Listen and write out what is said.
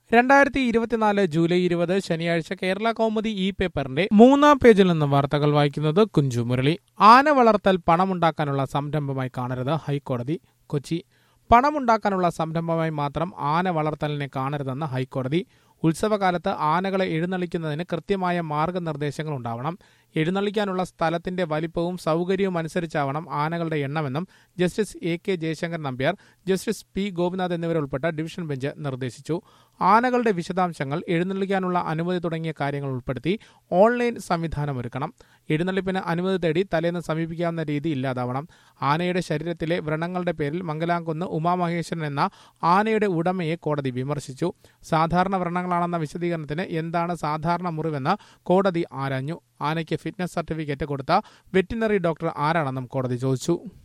രണ്ടായിരത്തി ഇരുപത്തിനാല് ജൂലൈ ഇരുപത് ശനിയാഴ്ച കേരള കൗമുദി ഇ പേപ്പറിന്റെ മൂന്നാം പേജിൽ നിന്ന് വാർത്തകൾ വായിക്കുന്നത് കുഞ്ചു മുരളി ആന വളർത്തൽ പണമുണ്ടാക്കാനുള്ള സംരംഭമായി കാണരുത് ഹൈക്കോടതി കൊച്ചി പണമുണ്ടാക്കാനുള്ള സംരംഭമായി മാത്രം ആന വളർത്തലിനെ കാണരുതെന്ന് ഹൈക്കോടതി ഉത്സവകാലത്ത് ആനകളെ എഴുന്നള്ളിക്കുന്നതിന് കൃത്യമായ മാർഗനിർദ്ദേശങ്ങൾ ഉണ്ടാവണം എഴുന്നള്ളിക്കാനുള്ള സ്ഥലത്തിന്റെ വലിപ്പവും സൗകര്യവും അനുസരിച്ചാവണം ആനകളുടെ എണ്ണമെന്നും justice A K Jayasankar Nambiar justice P Gopinath എന്നിവരുൾപ്പെട്ട ഡിവിഷൻ ബെഞ്ച് നിർദ്ദേശിച്ചു ആനകളുടെ വിശദാംശങ്ങൾ എഴുന്നള്ളിക്കാനുള്ള അനുമതി തുടങ്ങിയ കാര്യങ്ങൾ ഉൾപ്പെടുത്തി ഓൺലൈൻ സംവിധാനമൊരുക്കണം എഴുന്നള്ളിപ്പിന് അനുമതി തേടി തലേന്ന് സമീപിക്കാവുന്ന രീതി ഇല്ലാതാവണം ആനയുടെ ശരീരത്തിലെ വ്രണങ്ങളുടെ പേരിൽ മംഗലാംകുന്ന് ഉമാമഹേശ്വരൻ എന്ന ആനയുടെ ഉടമയെ കോടതി വിമർശിച്ചു സാധാരണ വ്രണങ്ങളാണെന്ന വിശദീകരണത്തിന് എന്താണ് സാധാരണ മുറിവെന്ന് കോടതി ആരാഞ്ഞു ആനയ്ക്ക് ഫിറ്റ്നസ് സർട്ടിഫിക്കറ്റ് കൊടുത്ത വെറ്റിനറി ഡോക്ടർ ആരാണെന്നും കോടതി ചോദിച്ചു